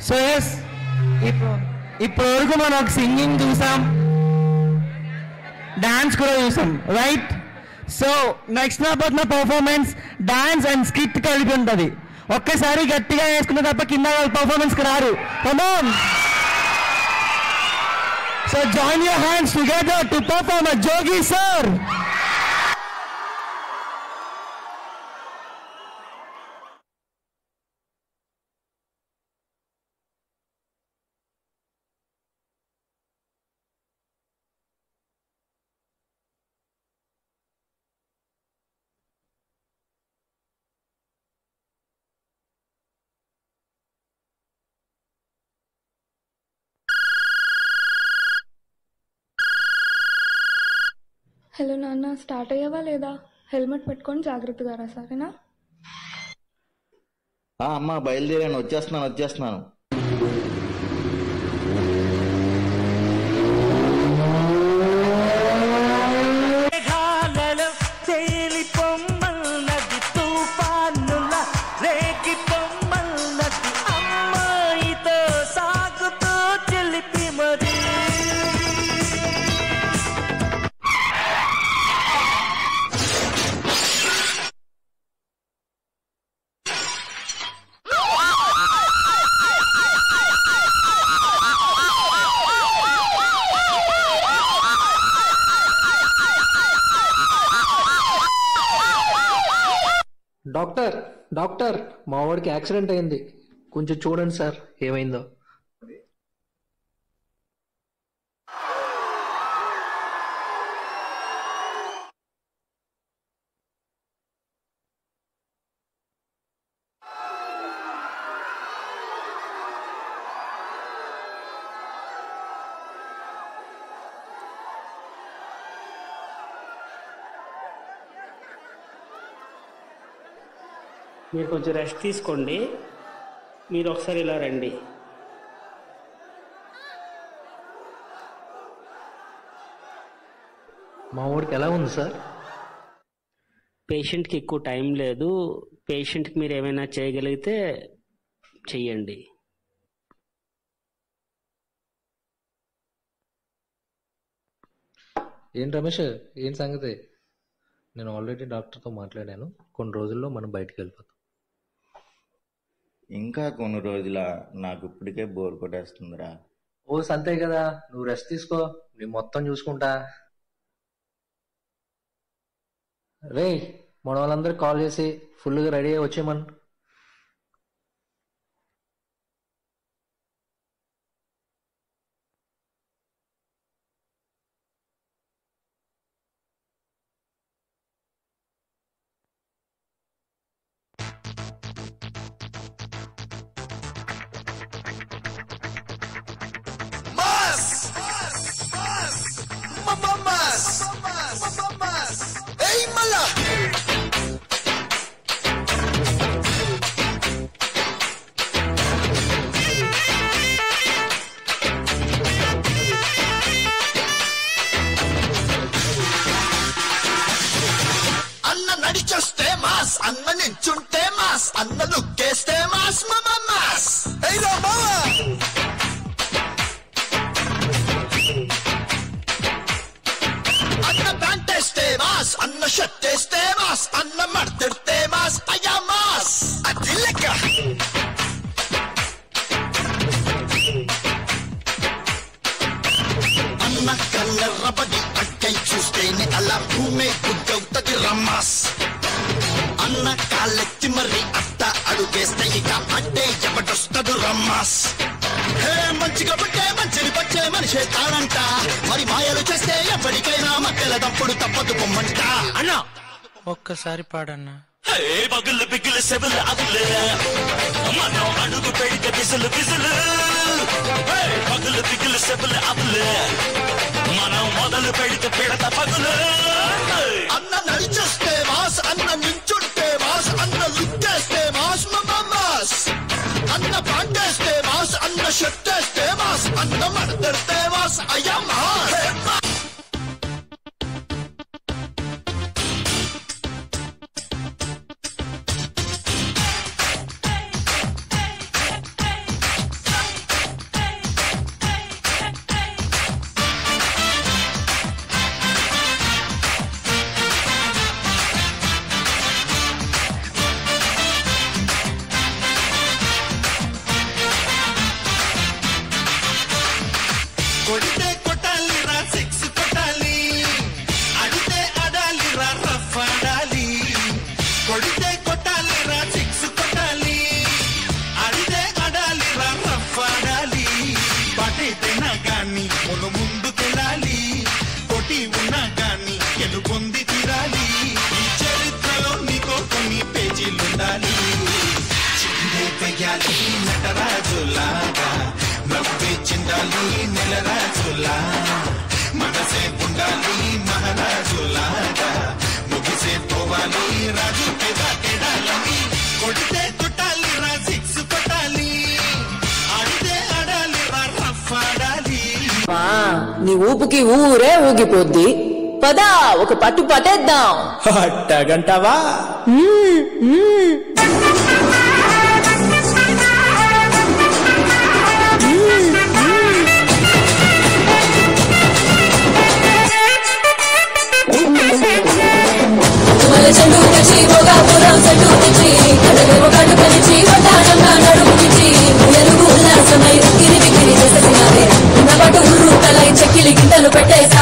So yes ఇప్పుడు ఇప్పటి వరకు మనం ఒక సింగింగ్ చూసాం డాన్స్ కూడా చూసాం రైట్ సో నెక్స్ట్ నా నా పర్ఫార్మెన్స్ డాన్స్ అండ్ స్కిట్ కలిపి ఉంటుంది ఒక్కసారి గట్టిగా వేసుకున్న తప్ప కింద వాళ్ళు పర్ఫార్మెన్స్కి రారు come on so join your hands together to perform Jogi sir hello నాన్న స్టార్ట్ అయ్యావా లేదా హెల్మెట్ పెట్టుకొని జాగ్రత్తగా రా సరేనా ఆ అమ్మ బయలుదేరాను వచ్చేస్తున్నాను వచ్చేస్తున్నాను మేఘాలలో తేలి పొమ్మన్నది తుఫానుల రేగి పొమ్మన్నది అమ్మాయితో సాగుతూ చెలిపి మరి డాక్టర్ డాక్టర్ మా వాడికి యాక్సిడెంట్ అయింది కొంచెం చూడండి సార్ ఏమైందో మీరు కొంచెం రెస్ట్ తీసుకోండి మీరు ఒకసారి ఇలా రండి మా వాడికి ఎలా ఉంది సార్ పేషెంట్కి ఎక్కువ టైం లేదు పేషెంట్కి మీరు ఏమైనా చేయగలిగితే చెయ్యండి ఏం రమేష్ ఏం సంగతి నేను ఆల్రెడీ డాక్టర్తో మాట్లాడాను కొన్ని రోజుల్లో మనం బయటికి వెళ్ళిపోతాం ఇంకా కొన్ని రోజుల నాకు ఇప్పటికే బోర్ కొట్టేస్తుందిరా ఓ సంతే కదా నువ్వు రెస్ట్ తీసుకో నేను మొత్తం చూసుకుంటా రే మన వాళ్ళందరికి కాల్ చేసి ఫుల్గా రెడీ అయ్యి వచ్చేయమని Más! Más! Mamá más! Mamá más! ¡Ey, mala! అన్న నడిచొస్తే మాస్ అన్న నించుంటే మాస్ అన్న లుక్కేస్తే మాస్ మమ్మ మాస్ ఏయ్ రా మావా అన్న ప్యాంట్ వేస్తే మాస్ అన్న షర్ట్ వేస్తే మాస్ అన్న మడతిడితే మాస్ అయ్యా మాస్ అది లెక్క అన్న కళ్ళెర్రబడి అక్కై చూస్తేనే అలా భూమే గుద్దవుతది రమ్మాస్ అన్న కాళ్ళెత్తి మరి అత్త అడుగేస్తే ఇక అడ్డే ఎవడొస్తడు రమ్మాస్ హే మంచిగా పుట్టే మంచిని పచ్చే మనిషే తానంట మరి మాయలు చేస్తే ఎప్పటికైనా మధ్యల తప్పుడు తప్పదు పొమ్మంట అన్నా ఒక్కసారి పాడన్నా పగులు పిగులు సెబులు అగులు మనం అడుగు పెడితే బిసులు బిసులు పగులు పిగులు సెబులు అగులు మనం మొదలు పెడితే పిడత పగులు అన్న నడిచొస్తే మాస్ అన్న నించుంటే మాస్ అన్న లుక్కేస్తే మాస్ మమ్మ మాస్ అన్న పాండేస్తే మాస్ అన్న షర్టేస్తే మాస్ అన్న మడతెడితే మాస్ అయ్యా మాస్ కొడితే కొట్టాలి రా సిక్స్ కొట్టాలి అడితే అడాలి రా రఫ్ ఆడాలి కొడితే కొట్టాలి రా సిక్స్ కొట్టాలి అడితే అడాలి రా రఫ్ ఆడాలి పటైతేనా గాని మును ముందుకెళ్ళాలి కొట్టి ఉన్నా గాని గెలుపొంది తీరాలి ఈ చరిత్రలో నీకో కొన్ని పేజీలుండాలి చిందే వెయ్యాలి నటరాజులాగా నవ్వే చిందాలి నెలరాజులా మనసే ఉండాలి మహారాజులాగా ముగిసే పోవాలి రాజు పెదా కెడాలని కొడితే కొట్టాలి రా సిక్స్ కొట్టాలి ఆడితే ఆడాలి రా రఫ్ ఆడాలి నీ ఊపుకి ఊరే ఊగిపోద్ది పదా ఒక పట్టు పట్టేద్దాం అట్టగంటావా చెక్కిలి గింటలు పెట్టేసి